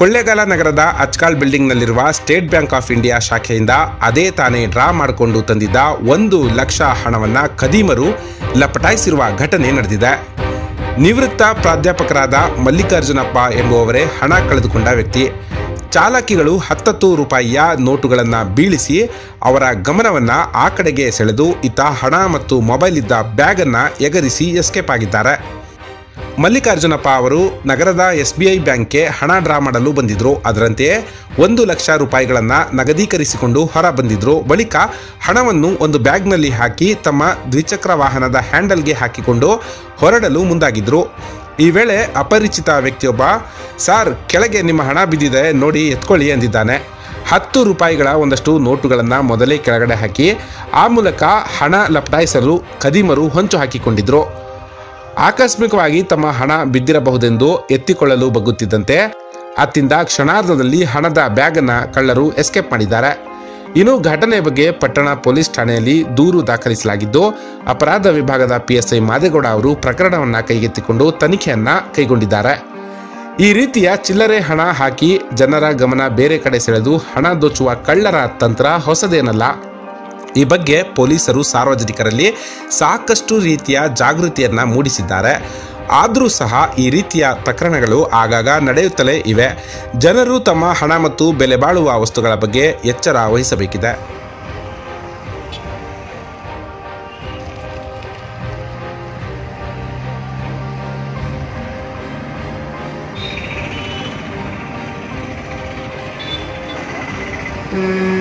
ಕೊಳ್ಳೇಗಾಲ ನಗರದ ಅಚ್ಕಾಲ್ ಬಿಲ್ಡಿಂಗ್ನಲ್ಲಿರುವ ಸ್ಟೇಟ್ ಬ್ಯಾಂಕ್ ಆಫ್ ಇಂಡಿಯಾ ಶಾಖೆಯಿಂದ ಅದೇ ತಾನೇ ಡ್ರಾ ಮಾಡಿಕೊಂಡು ತಂದಿದ್ದ ಒಂದು ಲಕ್ಷ ಹಣವನ್ನ ಖದೀಮರು ಲಪಟಾಯಿಸಿರುವ ಘಟನೆ ನಡೆದಿದೆ ನಿವೃತ್ತ ಪ್ರಾಧ್ಯಾಪಕರಾದ ಮಲ್ಲಿಕಾರ್ಜುನಪ್ಪ ಎಂಬುವವರೇ ಹಣ ಕಳೆದುಕೊಂಡ ವ್ಯಕ್ತಿ ಚಾಲಕಿಗಳು ಹತ್ತತ್ತು ರೂಪಾಯಿಯ ನೋಟುಗಳನ್ನು ಬೀಳಿಸಿ ಅವರ ಗಮನವನ್ನ ಆ ಕಡೆಗೆ ಸೆಳೆದು ಇತ್ತ ಹಣ ಮತ್ತು ಮೊಬೈಲ್ ಇದ್ದ ಬ್ಯಾಗನ್ನು ಎಗರಿಸಿ ಎಸ್ಕೇಪ್ ಆಗಿದ್ದಾರೆ ಮಲ್ಲಿಕಾರ್ಜುನಪ್ಪ ಅವರು ನಗರದ ಎಸ್ ಬಿ ಐ ಬ್ಯಾಂಕ್ಗೆ ಹಣ ಡ್ರಾ ಮಾಡಲು ಬಂದಿದ್ರು ಅದರಂತೆಯೇ ಒಂದು ಲಕ್ಷ ರೂಪಾಯಿಗಳನ್ನು ನಗದೀಕರಿಸಿಕೊಂಡು ಹೊರ ಬಂದಿದ್ರು ಬಳಿಕ ಹಣವನ್ನು ಒಂದು ಬ್ಯಾಗ್ನಲ್ಲಿ ಹಾಕಿ ತಮ್ಮ ದ್ವಿಚಕ್ರ ವಾಹನದ ಹ್ಯಾಂಡಲ್ಗೆ ಹಾಕಿಕೊಂಡು ಹೊರಡಲು ಮುಂದಾಗಿದ್ರು ಈ ವೇಳೆ ಅಪರಿಚಿತ ವ್ಯಕ್ತಿಯೊಬ್ಬ ಸಾರ್ ಕೆಳಗೆ ನಿಮ್ಮ ಹಣ ಬಿದ್ದಿದೆ ನೋಡಿ ಎತ್ಕೊಳ್ಳಿ ಎಂದಿದ್ದಾನೆ ಹತ್ತು ರೂಪಾಯಿಗಳ ಒಂದಷ್ಟು ನೋಟುಗಳನ್ನು ಮೊದಲೇ ಕೆಳಗಡೆ ಹಾಕಿ ಆ ಮೂಲಕ ಹಣ ಲಪಟಾಯಿಸಲು ಖದೀಮರು ಹೊಂಚು ಹಾಕಿಕೊಂಡಿದ್ರು ಆಕಸ್ಮಿಕವಾಗಿ ತಮ್ಮ ಹಣ ಬಿದ್ದಿರಬಹುದೆಂದು ಎತ್ತಿಕೊಳ್ಳಲು ಬಗ್ಗುತ್ತಿದ್ದಂತೆ ಅತ್ತಿಂದ ಕ್ಷಣಾರ್ಧದಲ್ಲಿ ಹಣದ ಬ್ಯಾಗನ್ನು ಕಳ್ಳರು ಎಸ್ಕೇಪ್ ಮಾಡಿದ್ದಾರೆ ಇನ್ನು ಘಟನೆ ಬಗ್ಗೆ ಪಟ್ಟಣ ಪೊಲೀಸ್ ಠಾಣೆಯಲ್ಲಿ ದೂರು ದಾಖಲಿಸಲಾಗಿದ್ದು ಅಪರಾಧ ವಿಭಾಗದ ಪಿಎಸ್ಐ ಮಾದೇಗೌಡ ಅವರು ಪ್ರಕರಣವನ್ನು ಕೈಗೆತ್ತಿಕೊಂಡು ತನಿಖೆಯನ್ನ ಕೈಗೊಂಡಿದ್ದಾರೆ ಈ ರೀತಿಯ ಚಿಲ್ಲರೆ ಹಣ ಹಾಕಿ ಜನರ ಗಮನ ಬೇರೆ ಕಡೆ ಸೆಳೆದು ಹಣ ದೋಚುವ ಕಳ್ಳರ ತಂತ್ರ ಹೊಸದೇನಲ್ಲ ಈ ಬಗ್ಗೆ ಪೊಲೀಸರು ಸಾರ್ವಜನಿಕರಲ್ಲಿ ಸಾಕಷ್ಟು ರೀತಿಯ ಜಾಗೃತಿಯನ್ನ ಮೂಡಿಸಿದ್ದಾರೆ ಆದರೂ ಸಹ ಈ ರೀತಿಯ ಪ್ರಕರಣಗಳು ಆಗಾಗ ನಡೆಯುತ್ತಲೇ ಇವೆ ಜನರು ತಮ್ಮ ಹಣ ಮತ್ತು ಬೆಲೆ ಬಾಳುವ ವಸ್ತುಗಳ ಬಗ್ಗೆ ಎಚ್ಚರ ವಹಿಸಬೇಕಿದೆ Mm.